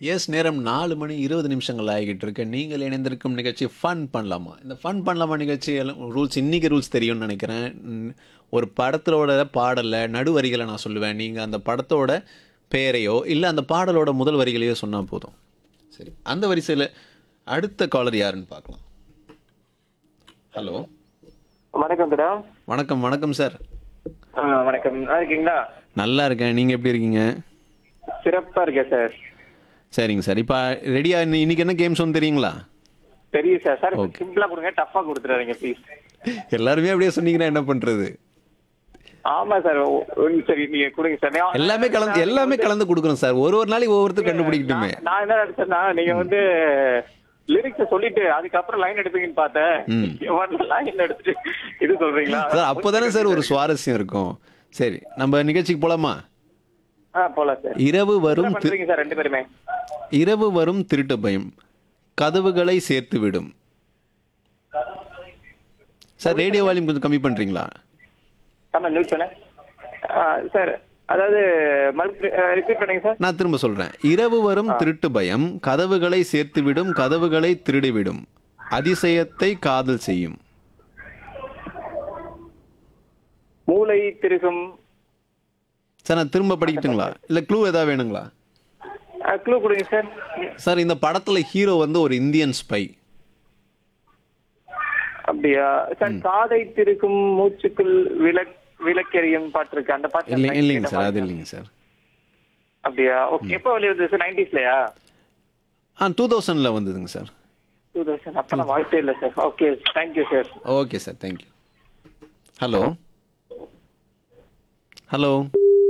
S நேரம் நாலு மணி இருபது நிமிஷங்கள் ஆகிட்டு இருக்கு நீங்கள் இணைந்திருக்கும் நிகழ்ச்சி ஃபன் பண்ணலாமா இந்த ஃபன் பண்ணலாமா நிகழ்ச்சி ரூல்ஸ் இன்னைக்கு ரூல்ஸ் தெரியும்னு நினைக்கிறேன் ம், ஒரு படத்தோட பாடலை நடுவரிகளை நான் சொல்லுவேன் நீங்கள் அந்த படத்தோட பெயரையோ இல்லை அந்த பாடலோட முதல் வரிகளையோ சொன்னால் போதும் சரி அந்த வரிசையில் அடுத்த காலர் யாருன்னு பார்க்கலாம் ஹலோ வணக்கம் மேடம் வணக்கம் வணக்கம் சார் வணக்கம் நல்லா இருக்கீங்களா நல்லா இருக்கேன் நீங்கள் எப்படி இருக்கீங்க சிறப்பா இருக்கேன் சார் சரிங்க சார் இப்போ ரெடியா இன்னைக்கு என்ன கேம் சொன்னு தெரியுங்களா தெரியும் சார் சார் Okay. சிம்பிளா கொடுங்க டஃபா கொடுத்துறாதீங்க ப்ளீஸ் எல்லாருமே அப்படியே சொன்னீங்கன்னா என்ன பண்ணுறது ஆமா சார் ஒ- ஒண்ணு சரி நீங்க கொடுங்க சார் நான் எல்லாமே கலந்து எல்லாமே கலந்து கொடுக்குறோம் சார் ஒரு ஒரு நாளைக்கு ஒவ்வொருத்தர் கண்டுபிடிக்கட்டுமே நான் நான் என்ன நினைச்சேன்னா நீங்க வந்து லிரிக்ஸ் சொல்லிட்டு அதுக்கப்புறம் லைன் எடுப்பீங்கன்னு பார்த்தேன் லைன் எடுத்துட்டு இது சொல்றீங்களா சார் அப்போதானே சார் ஒரு சுவாரஸ்யம் இருக்கும் சரி நம்ம நிகழ்ச்சிக்கு போலாமா ஆ போலாம் சார் இரவு என்ன வரும் தி- பண்றீங்க சார் ரெண்டு பேருமே இரவு வரும் திருட்டு பயம் கதவுகளை சேர்த்து விடும் சார் ரேடியோ வால்யூம் கொஞ்சம் கம்மி பண்றீங்களா ஆமா நியூஸ் சொன்னேன் சார் அதாவது மறுபடி ரிப்பீட் பண்ணுங்க சார் நான் திரும்ப சொல்றேன் இரவு வரும் திருட்டு பயம் கதவுகளை சேர்த்து விடும் கதவுகளை திருடிவிடும் அதிசயத்தை காதல் செய்யும் மூளை திருகும் சார் நான் திரும்ப படிக்கட்டுங்களா இல்ல க்ளூ ஏதாவது வேணுங்களா க்ளூ கொடுங்க சார் சார் இந்த படத்துல ஹீரோ வந்து ஒரு இந்தியன் ஸ்பை அப்படியா சார் காதை திருக்கும் மூச்சுக்குள் விளக் விளக்கெரியும் பாட்டு இருக்கு அந்த பாட்டு இல்லை எனக்கு இல்லைங்க கேட்ட சார் அது மாதிரி. இல்லைங்க சார் அப்படியா ஓகே எப்போ வெளியே சார் நைன்டிஸ்லயா ஆ டூ தௌசண்டில் வந்ததுங்க சார் டூ தௌசண்ட் அப்பெல்லாம் வாய்ப்பே இல்லை sir okay thank you sir okay sir thank you hello hello